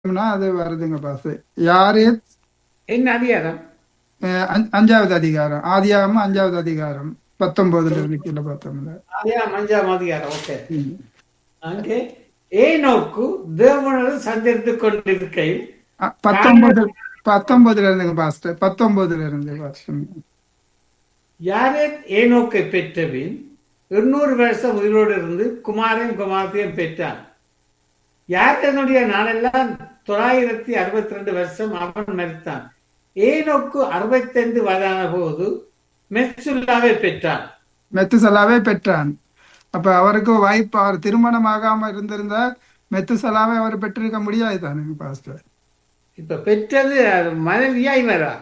அதிகாரம்னா அது வருதுங்க பாஸ் யாரு என்ன அதிகாரம் அஹ், அஞ்- அஞ்சாவது அதிகாரம் ஆதியாகமம் அஞ்சாவது அதிகாரம் பத்தொன்பதுல இருந்து கீழே பார்த்தோம்ல அதிகாரம் அஞ்சாம் அதிகாரம் ஓகே ம். அங்கே ஏனோக்கு தேவனோடு சஞ்சரித்துக் கொண்டிருக்கையில் அ- பத்தொன்பது பத்தொன்பதுல இருந்துங்க பாஸ்டர் பத்தொன்பதுல இருந்து பாஸ்டர் யாரே ஏனோக்கை பெற்றபின் எண்ணூறு வருஷம் உயிரோடு இருந்து குமாரையும் குமாரத்தையும் பெற்றான் யாரனுடைய நாளெல்லாம் தொள்ளாயிரத்தி அறுபத்தி ரெண்டு வருஷம் அவன் மரித்தான் ஏனோக்கு அறுபத்தைந்து வயதான போது மெச்சுல்லாவை பெற்றான் மெத்துசலாவே பெற்றான் அப்ப அவருக்கு வாய்ப்பு அவர் திருமணம் ஆகாம இருந்திருந்தா மெத்துசலாவை அவர் பெற்றிருக்க முடியாது தானுங்க பாஸ்டர் இப்ப பெற்றது அது மனைவியா இவரா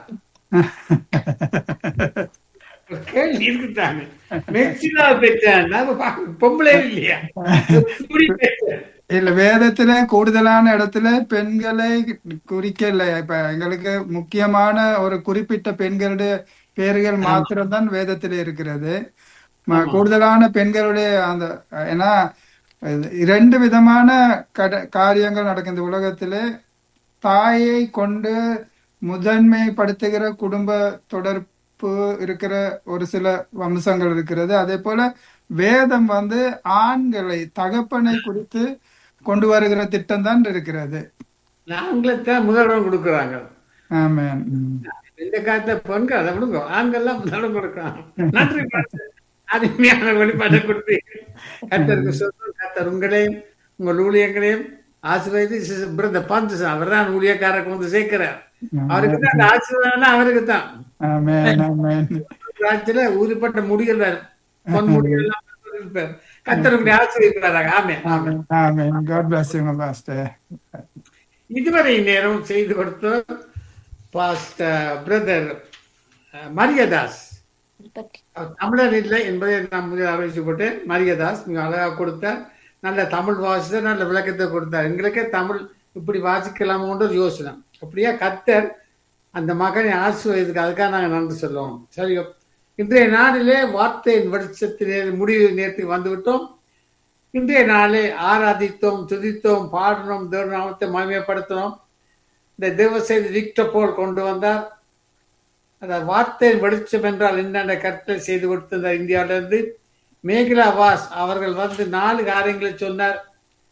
ஒரு கேள்வி இருக்குதாங்க மெச்சுலா பெற்றான் அப்ப பா- பொம்பளை இல்லையா எப்படி பெற்றான்? இல்ல வேதத்துல கூடுதலான இடத்துல பெண்களை குறிக்கல இப்ப எங்களுக்கு முக்கியமான ஒரு குறிப்பிட்ட பெண்களுடைய பெயர்கள் மாத்திரம்தான் வேதத்துல இருக்கிறது ம- கூடுதலான பெண்களுடைய அந்த ஏன்னா இது இரண்டு விதமான கட காரியங்கள் நடக்கும் இந்த உலகத்திலே தாயை கொண்டு முதன்மைப்படுத்துகிற குடும்ப தொடர்பு இருக்கிற ஒரு சில வம்சங்கள் இருக்கிறது அதே போல வேதம் வந்து ஆண்களை தகப்பனை குறித்து கொண்டு வருகிற திட்டம் தான் இருக்கிறது ஆண்களுக்கு முதலிடம் கொடுக்குறாங்க ஆமென் ம். இந்த காலத்துல பெண்கள் அதை விடுங்க ஆண்கள்லாம் முதலிடம் கொடுக்குறாங்க நன்றி பாஸ்டர். அருமையான வெளிப்பாட்டை கொடுத்து கத்தருக்கு சொல்லும் கத்தர் உங்களையும் உங்கள் ஊழியர்களையும் ஆசீர்வதி பிரத பந்து அவர் தான் ஊழியக்காரருக்கு வந்து சேர்க்கிறார் அவருக்கு தான் அந்த ஆசீர்வாதம் அவருக்கு தான் ஆமென் ஆமென் ராஜ்யத்துல ஊருப்பட்ட முடிகள் வேறு பொன் முடிகள் எல்லாம் இருப்பார். கத்தர் உங்களை ஆசீர்வதிக்கிறாராக ஆமே ஆமே ஆமென் காட் பிளஸ் யூ பாஸ்டர் இதுவரை நேரம் செய்து கொடுத்த பாஸ்டர் பிரதர் மரியதாஸ் அவர் தமிழர் இல்லை என்பதை நான் முதலில் ஆலோசித்து போட்டேன் மரியதாஸ் மிக அழகாக கொடுத்தார் நல்ல தமிழ் வாசித்தார் நல்ல விளக்கத்தை கொடுத்தார் எங்களுக்கே தமிழ் இப்படி வாசிக்கலாமோன்ற ஒரு யோசனை அப்படியே கத்தர் அந்த மகனை ஆசிர்வதிக்கு அதுக்காக நாங்கள் நன்றி சொல்லுவோம் சரி இன்றைய நாளிலே வார்த்தையின் வெளிச்சத்திலே முடிவு நேரத்துக்கு வந்துவிட்டோம் இன்றைய நாளே ஆராதித்தோம் துதித்தோம் பாடினோம் தேவநாமத்தை மகிமைப்படுத்தினோம் இந்த தேவ செய்தி விக்டர் போல் கொண்டு வந்தார் அந்த வார்த்தையின் வெளிச்சம் என்றால் என்னென்ன கருத்தை செய்து கொடுத்திருந்தார் இந்தியாவிலிருந்து மேகிலா வாஸ் அவர்கள் வந்து நாலு காரியங்களை சொன்னார்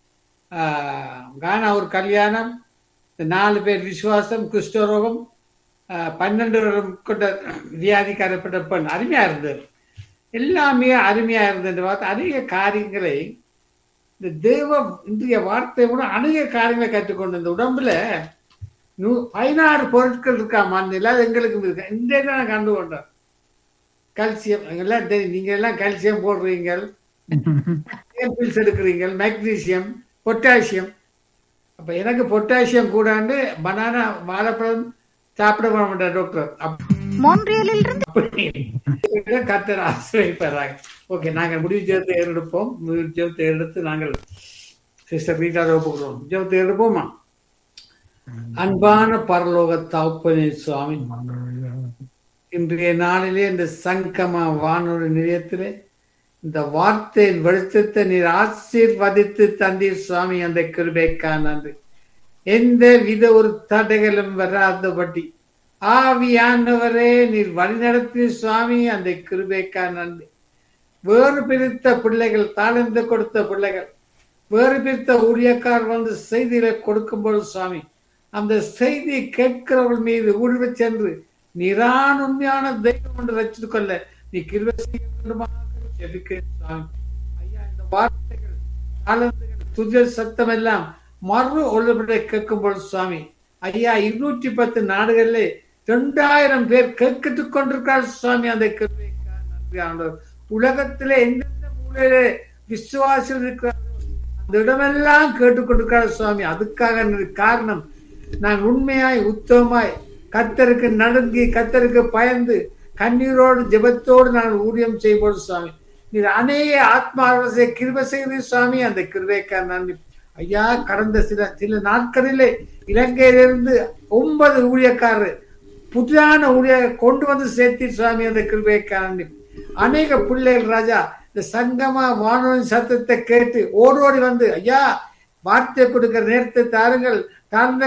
ஆஹ், கானா ஒரு கல்யாணம் இந்த நாலு பேர் விசுவாசம் குஷ்டரோகம் ஆஹ், பன்னெண்டு வருடம் கொண்ட வியாதிக்காரப்பட்ட பெண் அருமையா இருந்தது எல்லாமே அருமையா இருந்தது பார்த்து அநேக காரியங்களை இந்த தேவ இன்றைய வார்த்தை கூட அநேக காரியங்களை கற்றுக்கொண்டு இந்த உடம்புல நூ பதினாறு பொருட்கள் இருக்கா மண்ணில் அது எங்களுக்கு இருக்கு இந்த தான் கண்டு கொண்டோம் கால்சியம் எல்லாம் தெரியும் நீங்க எல்லாம் கால்சியம் போடுறீங்க பில்ஸ் எடுக்கிறீங்க மெக்னீசியம் பொட்டாசியம் அப்ப எனக்கு பொட்டாசியம் கூடாண்டு பனானா வாழைப்பழம் சாப்பிட போட மாட்டேன் டாக்டர் அப்ப மோன்றியலில் இருந்து அப்படி கத்தர் ஆசிரியப்பாராங்க ஓகே நாங்கள் முடிவு ஜெபத்தை எடுப்போம் முடிவு ஜெபத்தை எடுத்து நாங்கள் சிஸ்டர் ரீட்டா ஒப்புக்கிறோம் ஜெபத்தை எடுப்போமா அன்பான பரலோக தகப்பனே சுவாமி இன்றைய நாளிலே இந்த சங்கம வானொலி நிலையத்திலே இந்த வார்த்தையின் வெளிச்சத்தை நீர் ஆசீர்வதித்து தந்தீர் சுவாமி அந்த கிருபைக்கா நன்றி எந்த வித ஒரு தடைகளும் வராதபடி ஆவியானவரே நீர் வழிநடத்தி சுவாமி அந்த கிருபைக்கா நன்றி வேறு பிரித்த பிள்ளைகள் தாழ்ந்து கொடுத்த பிள்ளைகள் வேறு பிரித்த ஊழியக்கார் வந்து செய்திகளை கொடுக்கும்போது சுவாமி அந்த செய்தி கேட்கிறவர்கள் மீது ஊடுருவி சென்று நீரான் உண்மையான தெய்வம் என்று வச்சுட்டு கொள்ள நீ கிருபை செய்ய வேண்டுமாக ஜெபிக்கிறேன் சுவாமி ஐயா இந்த வார்த்தைகள் தாளந்துகள் துதில் சத்தம் எல்லாம் மறு ஒழுபடை கேட்கும்போது சுவாமி ஐயா இருநூற்றி பத்து நாடுகளிலே ரெண்டாயிரம் பேர் கேட்கிட்டுக் கொண்டிருக்கார் சுவாமி அந்த கிருபைக்காக நன்றி ஆண்டவர் உலகத்திலே எந்தெந்த மூலையிலே விசுவாசிகள் இருக்கிறார்கள் அந்த இடமெல்லாம் கேட்டுக்கொண்டிருக்கிறார் சுவாமி அதுக்காக நன்றி. காரணம் நான் உண்மையாய் உத்தமமாய் கத்தருக்கு நடுங்கி கத்தருக்கு பயந்து கண்ணீரோடு ஜெபத்தோடு நான் ஊழியம் செய்வோம் சுவாமி நீர் அநேக ஆத்மாவசை கிருப செய்கிறீர் சுவாமி அந்த கிருபைக்கா நன்றி ஐயா கடந்த சில சில நாட்களிலே இலங்கையிலிருந்து ஒன்பது ஊழியக்காரர் புதிதான ஊழிய கொண்டு வந்து சேர்த்தி சுவாமி அந்த கிருபைக்கா நன்றி அநேக பிள்ளைகள் ராஜா இந்த சங்கமா வானொலி சத்தத்தை கேட்டு ஓடோடி வந்து ஐயா வார்த்தை கொடுக்கிற நேரத்தை தாருங்கள் காரணம்